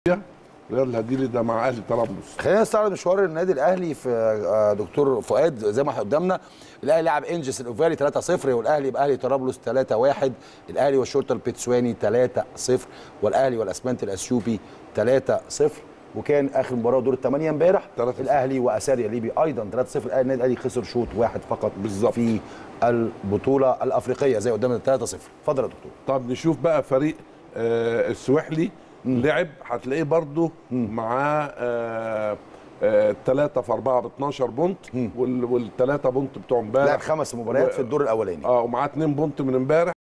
رياض الهديلي ده مع اهلي طرابلس خلينا نستعرض مشوار النادي الاهلي في آه، دكتور فؤاد زي ما قدامنا الاهلي لعب انجس الاوفالي 3-0 والاهلي يبقى اهلي طرابلس 3-1 الاهلي والشرطه البتسواني 3-0 والاهلي والاسمنت الاثيوبي 3-0 وكان اخر مباراه دور الثمانيه امبارح 3-0. الاهلي واساريا ليبي ايضا 3-0 الاهلي النادي الاهلي خسر شوط واحد فقط بالظبط. في البطوله الافريقيه زي قدامنا 3-0 اتفضل يا دكتور طب نشوف بقى فريق آه السويحلي لعب هتلاقيه برضه معاه آه آه 3 في 4 ب 12 بونت والثلاثه بونت بتوع لعب امبارح خمس مباريات في الدور الاولاني اه ومعاه 2 بونت من امبارح